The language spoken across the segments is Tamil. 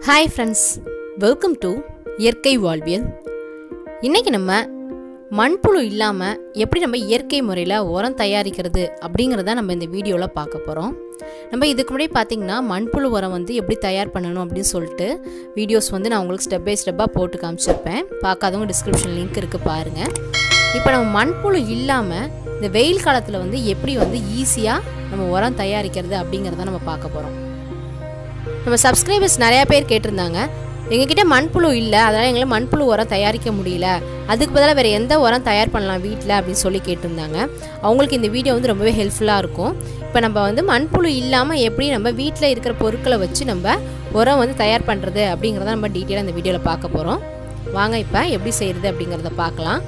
ஹாய் ஃப்ரெண்ட்ஸ் வெல்கம் டு இயற்கை வாழ்வியல் இன்றைக்கி நம்ம மண்புழு இல்லாமல் எப்படி நம்ம இயற்கை முறையில் உரம் தயாரிக்கிறது அப்படிங்கிறத நம்ம இந்த வீடியோவில் பார்க்க போகிறோம் நம்ம இதுக்கு முன்னாடி பார்த்திங்கன்னா மண்புழு உரம் வந்து எப்படி தயார் பண்ணணும் அப்படின்னு சொல்லிட்டு வீடியோஸ் வந்து நான் உங்களுக்கு ஸ்டெப் பை ஸ்டெப்பாக போட்டு காமிச்சிருப்பேன் பார்க்காதவங்க டிஸ்கிரிப்ஷன் லிங்க் இருக்குது பாருங்கள் இப்போ நம்ம மண்புழு இல்லாமல் இந்த வெயில் காலத்தில் வந்து எப்படி வந்து ஈஸியாக நம்ம உரம் தயாரிக்கிறது அப்படிங்கிறத நம்ம பார்க்க போகிறோம் நம்ம சப்ஸ்கிரைபர்ஸ் நிறையா பேர் கேட்டிருந்தாங்க எங்ககிட்ட மண்புழு இல்லை அதனால் எங்களால் மண்புழு உரம் தயாரிக்க முடியல அதுக்கு பதிலாக வேறு எந்த உரம் தயார் பண்ணலாம் வீட்டில் அப்படின்னு சொல்லி கேட்டிருந்தாங்க அவங்களுக்கு இந்த வீடியோ வந்து ரொம்பவே ஹெல்ப்ஃபுல்லாக இருக்கும் இப்போ நம்ம வந்து மண்புழு இல்லாமல் எப்படி நம்ம வீட்டில் இருக்கிற பொருட்களை வச்சு நம்ம உரம் வந்து தயார் பண்ணுறது அப்படிங்கிறத நம்ம டீட்டெயிலாக இந்த வீடியோவில் பார்க்க போகிறோம் வாங்க இப்போ எப்படி செய்கிறது அப்படிங்கிறத பார்க்கலாம்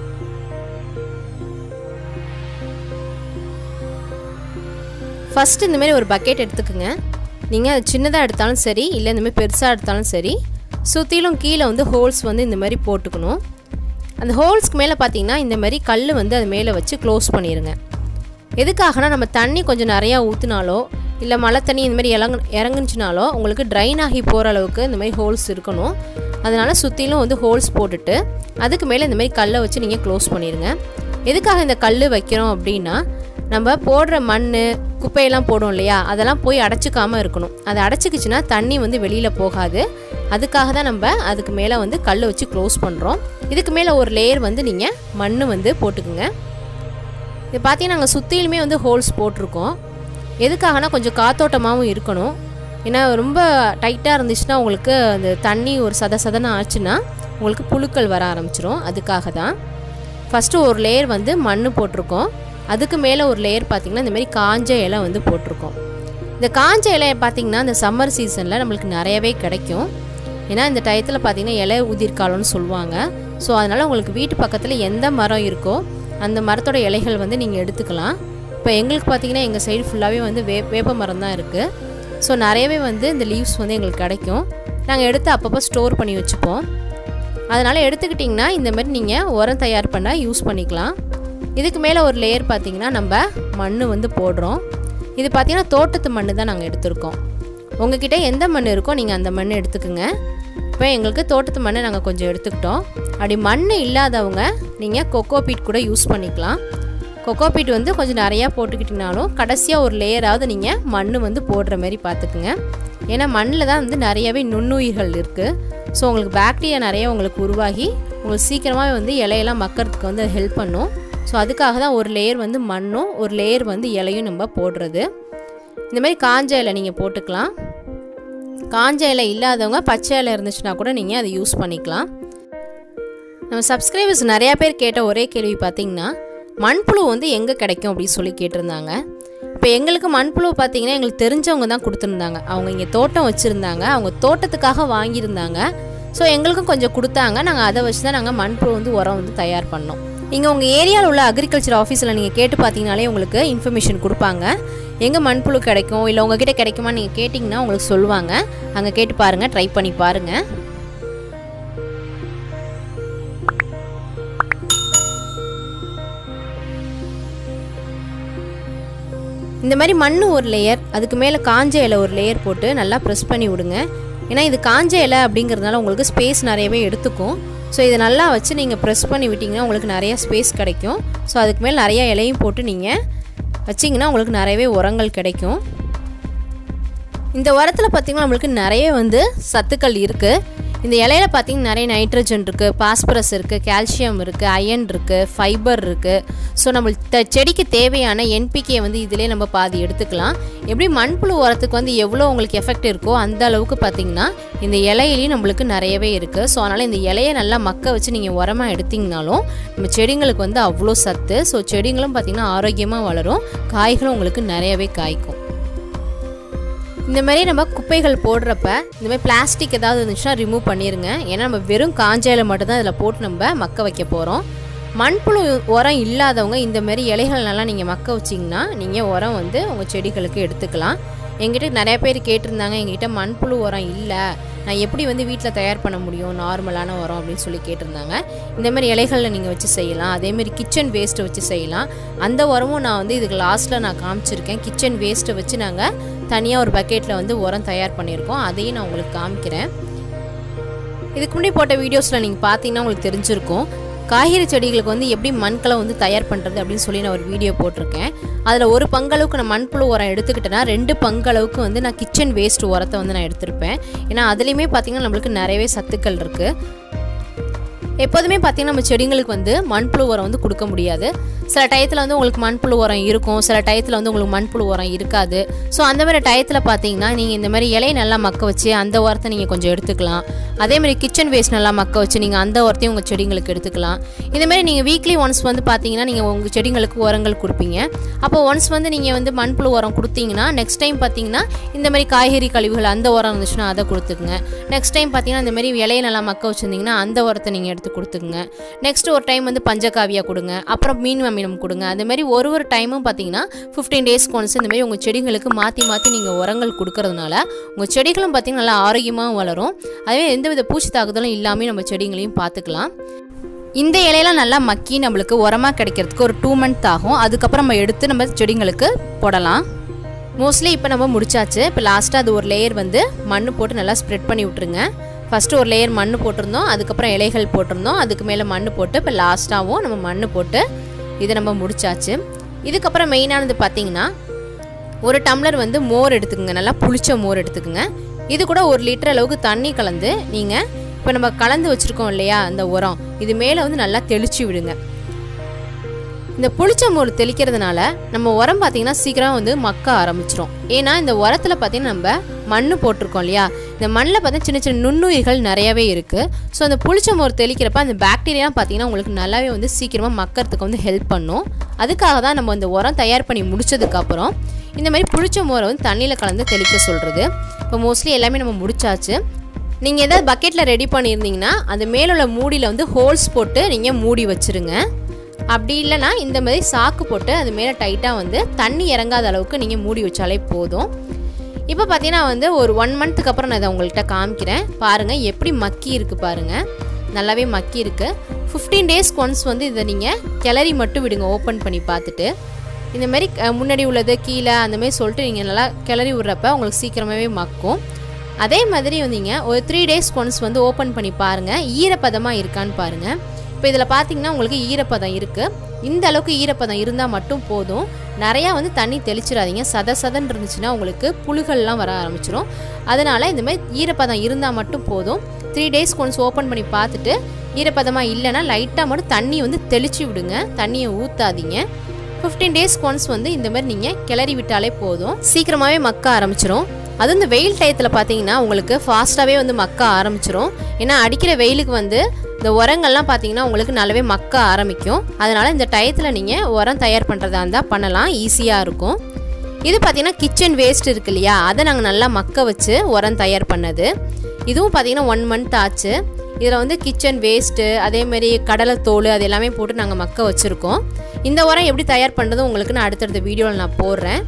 ஃபஸ்ட்டு இந்தமாரி ஒரு பக்கெட் எடுத்துக்கோங்க நீங்கள் அது சின்னதாக எடுத்தாலும் சரி இல்லை இந்தமாதிரி பெருசாக எடுத்தாலும் சரி சுற்றிலும் கீழே வந்து ஹோல்ஸ் வந்து இந்த மாதிரி போட்டுக்கணும் அந்த ஹோல்ஸ்க்கு மேலே பார்த்தீங்கன்னா இந்த மாதிரி கல் வந்து அது மேலே வச்சு க்ளோஸ் பண்ணிடுங்க எதுக்காகனா நம்ம தண்ணி கொஞ்சம் நிறையா ஊற்றினாலோ இல்லை மழை தண்ணி இந்த மாதிரி இறங்கு இறங்குச்சுனாலோ உங்களுக்கு ட்ரைன் ஆகி போகிற அளவுக்கு இந்த மாதிரி ஹோல்ஸ் இருக்கணும் அதனால் சுற்றிலும் வந்து ஹோல்ஸ் போட்டுட்டு அதுக்கு மேலே இந்த மாதிரி கல்லை வச்சு நீங்கள் க்ளோஸ் பண்ணிடுங்க எதுக்காக இந்த கல் வைக்கிறோம் அப்படின்னா நம்ம போடுற மண் குப்பையெல்லாம் போடும் இல்லையா அதெல்லாம் போய் அடைச்சிக்காமல் இருக்கணும் அது அடைச்சிக்கிச்சுன்னா தண்ணி வந்து வெளியில் போகாது அதுக்காக தான் நம்ம அதுக்கு மேலே வந்து கல் வச்சு க்ளோஸ் பண்ணுறோம் இதுக்கு மேலே ஒரு லேயர் வந்து நீங்கள் மண் வந்து போட்டுக்குங்க இது பார்த்தீங்கன்னா நாங்கள் சுற்றிலுமே வந்து ஹோல்ஸ் போட்டிருக்கோம் எதுக்காகனா கொஞ்சம் காத்தோட்டமாகவும் இருக்கணும் ஏன்னா ரொம்ப டைட்டாக இருந்துச்சுன்னா உங்களுக்கு அந்த தண்ணி ஒரு சத சதன ஆச்சுன்னா உங்களுக்கு புழுக்கள் வர ஆரம்பிச்சிரும் அதுக்காக தான் ஃபஸ்ட்டு ஒரு லேயர் வந்து மண் போட்டிருக்கோம் அதுக்கு மேலே ஒரு லேயர் பார்த்திங்கன்னா இந்த மாதிரி காஞ்ச இலை வந்து போட்டிருக்கோம் இந்த காஞ்ச இலையை பார்த்திங்கன்னா இந்த சம்மர் சீசனில் நம்மளுக்கு நிறையவே கிடைக்கும் ஏன்னா இந்த டயத்தில் பார்த்திங்கன்னா இலை உதிர்காலம்னு சொல்லுவாங்க ஸோ அதனால் உங்களுக்கு வீட்டு பக்கத்தில் எந்த மரம் இருக்கோ அந்த மரத்தோட இலைகள் வந்து நீங்கள் எடுத்துக்கலாம் இப்போ எங்களுக்கு பார்த்திங்கன்னா எங்கள் சைடு ஃபுல்லாகவே வந்து வே வேப்ப மரம் தான் இருக்குது ஸோ நிறையவே வந்து இந்த லீவ்ஸ் வந்து எங்களுக்கு கிடைக்கும் நாங்கள் எடுத்து அப்பப்போ ஸ்டோர் பண்ணி வச்சுப்போம் அதனால் எடுத்துக்கிட்டிங்கன்னா இந்த மாதிரி நீங்கள் உரம் தயார் பண்ண யூஸ் பண்ணிக்கலாம் இதுக்கு மேலே ஒரு லேயர் பார்த்திங்கன்னா நம்ம மண் வந்து போடுறோம் இது பார்த்திங்கன்னா தோட்டத்து மண் தான் நாங்கள் எடுத்திருக்கோம் உங்ககிட்ட எந்த மண் இருக்கோ நீங்கள் அந்த மண் எடுத்துக்கோங்க இப்போ எங்களுக்கு தோட்டத்து மண் நாங்கள் கொஞ்சம் எடுத்துக்கிட்டோம் அப்படி மண் இல்லாதவங்க நீங்கள் கொக்கோ பீட் கூட யூஸ் பண்ணிக்கலாம் கொக்கோ பீட் வந்து கொஞ்சம் நிறையா போட்டுக்கிட்டிங்கனாலும் கடைசியாக ஒரு லேயராவது நீங்கள் மண் வந்து போடுற மாதிரி பார்த்துக்குங்க ஏன்னா மண்ணில் தான் வந்து நிறையவே நுண்ணுயிர்கள் இருக்குது ஸோ உங்களுக்கு பாக்டீரியா நிறைய உங்களுக்கு உருவாகி உங்களுக்கு சீக்கிரமாகவே வந்து இலையெல்லாம் மக்கறதுக்கு வந்து ஹெல்ப் பண்ணும் ஸோ அதுக்காக தான் ஒரு லேயர் வந்து மண்ணும் ஒரு லேயர் வந்து இலையும் நம்ம போடுறது இந்த மாதிரி காஞ்ச இலை நீங்கள் போட்டுக்கலாம் காஞ்ச இலை இல்லாதவங்க பச்சை இலை இருந்துச்சுன்னா கூட நீங்கள் அதை யூஸ் பண்ணிக்கலாம் நம்ம சப்ஸ்கிரைபர்ஸ் நிறையா பேர் கேட்ட ஒரே கேள்வி பார்த்தீங்கன்னா மண்புழு வந்து எங்கே கிடைக்கும் அப்படின்னு சொல்லி கேட்டிருந்தாங்க இப்போ எங்களுக்கு மண்புழு பார்த்தீங்கன்னா எங்களுக்கு தெரிஞ்சவங்க தான் கொடுத்துருந்தாங்க அவங்க இங்கே தோட்டம் வச்சுருந்தாங்க அவங்க தோட்டத்துக்காக வாங்கியிருந்தாங்க ஸோ எங்களுக்கும் கொஞ்சம் கொடுத்தாங்க நாங்கள் அதை வச்சு தான் நாங்கள் மண்புழு வந்து உரம் வந்து தயார் பண்ணோம் இங்கே உங்கள் ஏரியாவில் உள்ள அக்ரிகல்ச்சர் ஆஃபீஸில் நீங்கள் கேட்டு பார்த்தீங்கனாலே உங்களுக்கு இன்ஃபர்மேஷன் கொடுப்பாங்க எங்கே மண்புழு கிடைக்கும் இல்லை உங்ககிட்ட கிடைக்குமா நீங்கள் கேட்டிங்கன்னா உங்களுக்கு சொல்லுவாங்க அங்கே கேட்டு பாருங்கள் ட்ரை பண்ணி பாருங்கள் இந்த மாதிரி மண் ஒரு லேயர் அதுக்கு மேலே காஞ்ச இலை ஒரு லேயர் போட்டு நல்லா ப்ரெஸ் பண்ணி விடுங்க ஏன்னா இது காஞ்ச இலை அப்படிங்கிறதுனால உங்களுக்கு ஸ்பேஸ் நிறையவே எடுத்துக்கும் ஸோ இதை நல்லா வச்சு நீங்கள் ப்ரெஸ் பண்ணி விட்டிங்கன்னா உங்களுக்கு நிறையா ஸ்பேஸ் கிடைக்கும் ஸோ அதுக்கு மேலே நிறையா இலையும் போட்டு நீங்கள் வச்சிங்கன்னா உங்களுக்கு நிறையவே உரங்கள் கிடைக்கும் இந்த உரத்தில் பார்த்திங்கன்னா நம்மளுக்கு நிறைய வந்து சத்துக்கள் இருக்குது இந்த இலையில பார்த்திங்கன்னா நிறைய நைட்ரஜன் இருக்குது பாஸ்பரஸ் இருக்குது கால்சியம் இருக்குது அயன் இருக்குது ஃபைபர் இருக்குது ஸோ நம்மளுக்கு செடிக்கு தேவையான என்பிகே வந்து இதிலே நம்ம பாதி எடுத்துக்கலாம் எப்படி மண்புழு உரத்துக்கு வந்து எவ்வளோ உங்களுக்கு எஃபெக்ட் இருக்கோ அந்த அளவுக்கு பார்த்திங்கன்னா இந்த இலையிலையும் நம்மளுக்கு நிறையவே இருக்குது ஸோ அதனால் இந்த இலையை நல்லா மக்க வச்சு நீங்கள் உரமாக எடுத்திங்கனாலும் நம்ம செடிங்களுக்கு வந்து அவ்வளோ சத்து ஸோ செடிங்களும் பார்த்திங்கன்னா ஆரோக்கியமாக வளரும் காய்களும் உங்களுக்கு நிறையவே காய்க்கும் இந்த மாதிரி நம்ம குப்பைகள் போடுறப்ப இந்த மாதிரி பிளாஸ்டிக் ஏதாவது இருந்துச்சுன்னா ரிமூவ் பண்ணிடுங்க ஏன்னா நம்ம வெறும் காஞ்சையில் மட்டும்தான் இதில் போட்டு நம்ம மக்க வைக்க போகிறோம் மண்புழு உரம் இல்லாதவங்க இந்த மாதிரி இலைகள் நல்லா நீங்கள் மக்க வச்சிங்கன்னா நீங்கள் உரம் வந்து உங்கள் செடிகளுக்கு எடுத்துக்கலாம் எங்கிட்ட நிறைய பேர் கேட்டிருந்தாங்க எங்ககிட்ட மண்புழு உரம் இல்லை நான் எப்படி வந்து வீட்டில் தயார் பண்ண முடியும் நார்மலான உரம் அப்படின்னு சொல்லி கேட்டிருந்தாங்க இந்த மாதிரி இலைகளில் நீங்கள் வச்சு செய்யலாம் அதேமாரி கிச்சன் வேஸ்ட்டை வச்சு செய்யலாம் அந்த உரமும் நான் வந்து இதுக்கு லாஸ்ட்டில் நான் காமிச்சிருக்கேன் கிச்சன் வேஸ்ட்டை வச்சு நாங்கள் தனியாக ஒரு பக்கெட்டில் வந்து உரம் தயார் பண்ணியிருக்கோம் அதையும் நான் உங்களுக்கு காமிக்கிறேன் இதுக்கு முன்னாடி போட்ட வீடியோஸில் நீங்கள் பார்த்தீங்கன்னா உங்களுக்கு தெரிஞ்சிருக்கும் காய்கறி செடிகளுக்கு வந்து எப்படி மண்களை வந்து தயார் பண்ணுறது அப்படின்னு சொல்லி நான் ஒரு வீடியோ போட்டிருக்கேன் அதில் ஒரு பங்களவுக்கு நான் மண்புழு உரம் எடுத்துக்கிட்டேன்னா ரெண்டு பங்களவுக்கு வந்து நான் கிச்சன் வேஸ்ட் உரத்தை வந்து நான் எடுத்திருப்பேன் ஏன்னா அதுலேயுமே பார்த்திங்கன்னா நம்மளுக்கு நிறையவே சத்துக்கள் இருக்குது எப்போதுமே பார்த்திங்கன்னா நம்ம செடிங்களுக்கு வந்து மண்புழு உரம் வந்து கொடுக்க முடியாது சில டயத்தில் வந்து உங்களுக்கு மண்புழு உரம் இருக்கும் சில டயத்தில் வந்து உங்களுக்கு மண்புழு உரம் இருக்காது ஸோ அந்த மாதிரி டயத்தில் பார்த்தீங்கன்னா நீங்கள் இந்த மாதிரி இலையை நல்லா மக்க வச்சு அந்த உரத்தை நீங்கள் கொஞ்சம் எடுத்துக்கலாம் அதே மாதிரி கிச்சன் வேஸ்ட் நல்லா மக்க வச்சு நீங்கள் அந்த உரத்தையும் உங்கள் செடிங்களுக்கு எடுத்துக்கலாம் இந்த மாதிரி நீங்கள் வீக்லி ஒன்ஸ் வந்து பார்த்தீங்கன்னா நீங்கள் உங்கள் செடிங்களுக்கு உரங்கள் கொடுப்பீங்க அப்போ ஒன்ஸ் வந்து நீங்கள் வந்து மண்புழு உரம் கொடுத்தீங்கன்னா நெக்ஸ்ட் டைம் பார்த்தீங்கன்னா இந்த மாதிரி காய்கறி கழிவுகள் அந்த உரம் இருந்துச்சுன்னா அதை கொடுத்துக்குங்க நெக்ஸ்ட் டைம் பார்த்தீங்கன்னா இந்த மாதிரி இலையை நல்லா மக்க வச்சுருந்தீங்கன்னா அந்த உரத்தை நீங்கள் எடுத்து கொடுத்துக்குங்க நெக்ஸ்ட் ஒரு டைம் வந்து பஞ்சகாவியா கொடுங்க அப்புறம் மீன் அமிலம் கொடுங்க அந்த மாதிரி ஒரு ஒரு டைமும் பார்த்தீங்கன்னா ஃபிஃப்டீன் டேஸ்க்கு ஒன்ஸ் இந்த மாதிரி உங்கள் செடிகளுக்கு மாற்றி மாற்றி நீங்கள் உரங்கள் கொடுக்கறதுனால உங்கள் செடிகளும் பார்த்தீங்கன்னா நல்லா ஆரோக்கியமாக வளரும் அதே எந்தவித பூச்சி தாக்குதலும் இல்லாமல் நம்ம செடிகளையும் பார்த்துக்கலாம் இந்த இலையெல்லாம் நல்லா மக்கி நம்மளுக்கு உரமாக கிடைக்கிறதுக்கு ஒரு டூ மந்த் ஆகும் அதுக்கப்புறம் நம்ம எடுத்து நம்ம செடிங்களுக்கு போடலாம் மோஸ்ட்லி இப்போ நம்ம முடிச்சாச்சு இப்போ லாஸ்ட்டாக அது ஒரு லேயர் வந்து மண் போட்டு நல்லா ஸ்ப்ரெட் பண்ணி விட்ருங்க ஃபஸ்ட்டு ஒரு லேயர் மண் போட்டிருந்தோம் அதுக்கப்புறம் இலைகள் போட்டிருந்தோம் அதுக்கு மேலே மண் போட்டு இப்போ லாஸ்ட்டாகவும் நம்ம மண் போட்டு இதை நம்ம முடிச்சாச்சு இதுக்கப்புறம் மெயினானது பார்த்தீங்கன்னா ஒரு டம்ளர் வந்து மோர் எடுத்துக்கோங்க நல்லா புளிச்ச மோர் எடுத்துக்கோங்க இது கூட ஒரு லிட்டர் அளவுக்கு தண்ணி கலந்து நீங்கள் இப்போ நம்ம கலந்து வச்சுருக்கோம் இல்லையா அந்த உரம் இது மேலே வந்து நல்லா தெளிச்சு விடுங்க இந்த புளிச்ச மோர் தெளிக்கிறதுனால நம்ம உரம் பார்த்தீங்கன்னா சீக்கிரம் வந்து மக்க ஆரம்பிச்சிரும் ஏன்னா இந்த உரத்தில் பார்த்தீங்கன்னா நம்ம மண் போட்டிருக்கோம் இல்லையா இந்த மண்ணில் பார்த்தீங்கன்னா சின்ன சின்ன நுண்ணுயிர்கள் நிறையவே இருக்குது ஸோ அந்த புளிச்ச மோர் தெளிக்கிறப்ப அந்த பாக்டீரியா பார்த்தீங்கன்னா உங்களுக்கு நல்லாவே வந்து சீக்கிரமாக மக்கறதுக்கு வந்து ஹெல்ப் பண்ணும் அதுக்காக தான் நம்ம இந்த உரம் தயார் பண்ணி முடிச்சதுக்கப்புறம் இந்த மாதிரி புளிச்ச மோரை வந்து தண்ணியில் கலந்து தெளிக்க சொல்கிறது இப்போ மோஸ்ட்லி எல்லாமே நம்ம முடிச்சாச்சு நீங்கள் எதாவது பக்கெட்டில் ரெடி பண்ணியிருந்தீங்கன்னா அந்த மேலுள்ள மூடியில் வந்து ஹோல்ஸ் போட்டு நீங்கள் மூடி வச்சுருங்க அப்படி இல்லைனா இந்த மாதிரி சாக்கு போட்டு அது மேலே டைட்டாக வந்து தண்ணி இறங்காத அளவுக்கு நீங்கள் மூடி வச்சாலே போதும் இப்போ பார்த்தீங்கன்னா வந்து ஒரு ஒன் மந்த்துக்கு அப்புறம் நான் இதை உங்கள்கிட்ட காமிக்கிறேன் பாருங்கள் எப்படி மக்கி இருக்குது பாருங்கள் நல்லாவே மக்கி இருக்குது ஃபிஃப்டீன் டேஸ்க்கு ஒன்ஸ் வந்து இதை நீங்கள் கிளறி மட்டும் விடுங்க ஓப்பன் பண்ணி பார்த்துட்டு இந்த மாதிரி அஹ், முன்னாடி உள்ளது கீழே அந்த மாதிரி சொல்லிட்டு நீங்கள் நல்லா கிளறி விட்றப்ப உங்களுக்கு சீக்கிரமாகவே மக்கும் அதே மாதிரி வந்தீங்க ஒரு த்ரீ டேஸ் ஒன்ஸ் வந்து ஓப்பன் பண்ணி பாருங்கள் ஈரப்பதமாக இருக்கான்னு பாருங்கள் இப்போ இதில் பார்த்தீங்கன்னா உங்களுக்கு ஈரப்பதம் இருக்குது இந்த அளவுக்கு ஈரப்பதம் இருந்தால் மட்டும் போதும் நிறையா வந்து தண்ணி தெளிச்சிடாதீங்க சத சதன் இருந்துச்சுன்னா உங்களுக்கு புழுகள்லாம் வர ஆரம்பிச்சிடும் அதனால் இந்த மாதிரி ஈரப்பதம் இருந்தால் மட்டும் போதும் த்ரீ டேஸ் ஒன்ஸ் ஓப்பன் பண்ணி பார்த்துட்டு ஈரப்பதமாக இல்லைன்னா லைட்டாக மட்டும் தண்ணி வந்து தெளிச்சு விடுங்க தண்ணியை ஊற்றாதீங்க ஃபிஃப்டீன் டேஸ்க்கு ஒன்ஸ் வந்து இந்த மாதிரி நீங்கள் கிளறி விட்டாலே போதும் சீக்கிரமாகவே மக்க ஆரம்பிச்சிரும் அதுவும் இந்த வெயில் டயத்தில் பார்த்தீங்கன்னா உங்களுக்கு ஃபாஸ்ட்டாகவே வந்து மக்க ஆரம்பிச்சிரும் ஏன்னா அடிக்கிற வெயிலுக்கு வந்து இந்த உரங்கள்லாம் பார்த்தீங்கன்னா உங்களுக்கு நல்லாவே மக்க ஆரம்பிக்கும் அதனால் இந்த டயத்தில் நீங்கள் உரம் தயார் பண்ணுறதா இருந்தால் பண்ணலாம் ஈஸியாக இருக்கும் இது பார்த்தீங்கன்னா கிச்சன் வேஸ்ட் இருக்கு இல்லையா அதை நாங்கள் நல்லா மக்க வச்சு உரம் தயார் பண்ணது இதுவும் பார்த்தீங்கன்னா ஒன் மந்த் ஆச்சு இதில் வந்து கிச்சன் வேஸ்ட்டு அதேமாரி கடலை தோல் அது எல்லாமே போட்டு நாங்கள் மக்க வச்சுருக்கோம் இந்த உரம் எப்படி தயார் பண்ணுறதும் உங்களுக்கு நான் அடுத்தடுத்த வீடியோவில் நான் போடுறேன்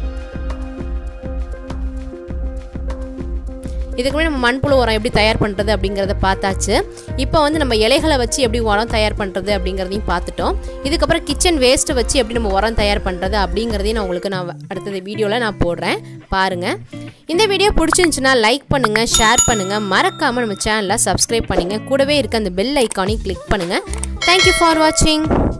இதுக்கு முன்னாடி நம்ம மண்புழு உரம் எப்படி தயார் பண்ணுறது அப்படிங்கிறத பார்த்தாச்சு இப்போ வந்து நம்ம இலைகளை வச்சு எப்படி உரம் தயார் பண்ணுறது அப்படிங்கிறதையும் பார்த்துட்டோம் இதுக்கப்புறம் கிச்சன் வேஸ்ட்டை வச்சு எப்படி நம்ம உரம் தயார் பண்ணுறது அப்படிங்கிறதையும் நான் உங்களுக்கு நான் அடுத்தது வீடியோவில் நான் போடுறேன் பாருங்கள் இந்த வீடியோ பிடிச்சிருந்துச்சுன்னா லைக் பண்ணுங்கள் ஷேர் பண்ணுங்கள் மறக்காமல் நம்ம சேனலை சப்ஸ்கிரைப் பண்ணுங்கள் கூடவே இருக்க அந்த பெல் ஐக்கானையும் கிளிக் பண்ணுங்கள் தேங்க்யூ ஃபார் வாட்சிங்